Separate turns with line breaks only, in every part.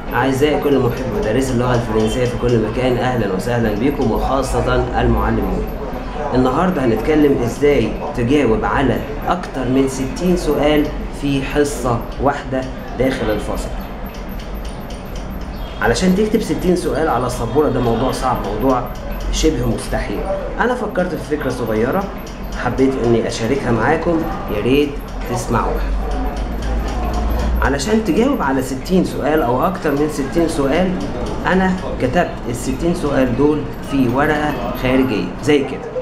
أعزائي كل محب مدرسي اللغة الفرنسية في كل مكان أهلا وسهلا بكم وخاصة المعلمون النهاردة هنتكلم إزاي تجاوب على أكتر من 60 سؤال في حصة واحدة داخل الفصل علشان تكتب 60 سؤال على السبورة ده موضوع صعب موضوع شبه مستحيل أنا فكرت في فكرة صغيرة حبيت إني أشاركها معاكم يا ريت تسمعوها علشان تجاوب على 60 سؤال او اكتر من 60 سؤال انا كتبت ال 60 سؤال دول في ورقه خارجيه زي كده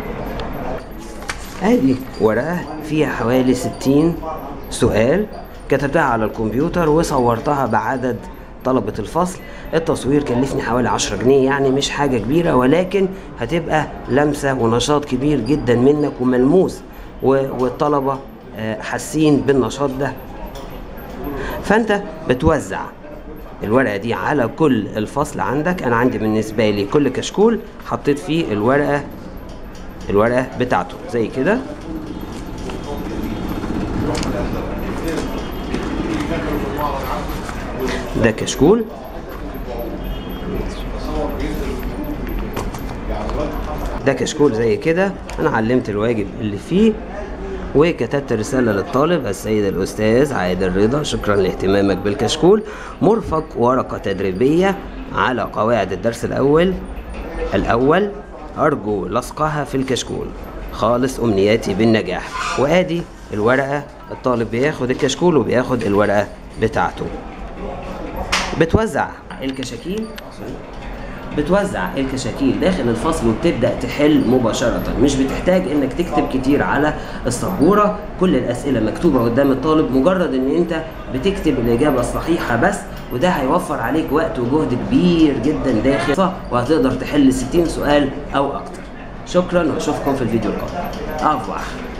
ادي ورقه فيها حوالي 60 سؤال كتبتها على الكمبيوتر وصورتها بعدد طلبة الفصل التصوير كلفني حوالي 10 جنيه يعني مش حاجة كبيرة ولكن هتبقى لمسة ونشاط كبير جدا منك وملموس والطلبة حاسين بالنشاط ده فانت بتوزع الورقه دي على كل الفصل عندك انا عندي بالنسبه لي كل كشكول حطيت فيه الورقه الورقه بتاعته زي كده ده كشكول ده كشكول زي كده انا علمت الواجب اللي فيه وكتبت رسالة للطالب السيد الأستاذ عادل رضا شكرا لاهتمامك بالكشكول مرفق ورقة تدريبية على قواعد الدرس الأول الأول أرجو لصقها في الكشكول خالص أمنياتي بالنجاح وآدي الورقة الطالب بياخد الكشكول وبياخد الورقة بتاعته بتوزع الكشاكيل بتوزع الكشاكيل داخل الفصل وبتبدا تحل مباشره مش بتحتاج انك تكتب كتير على السبوره كل الاسئله مكتوبه قدام الطالب مجرد ان انت بتكتب الاجابه الصحيحه بس وده هيوفر عليك وقت وجهد كبير جدا داخل وهتقدر تحل 60 سؤال او اكتر شكرا واشوفكم في الفيديو القادم افوح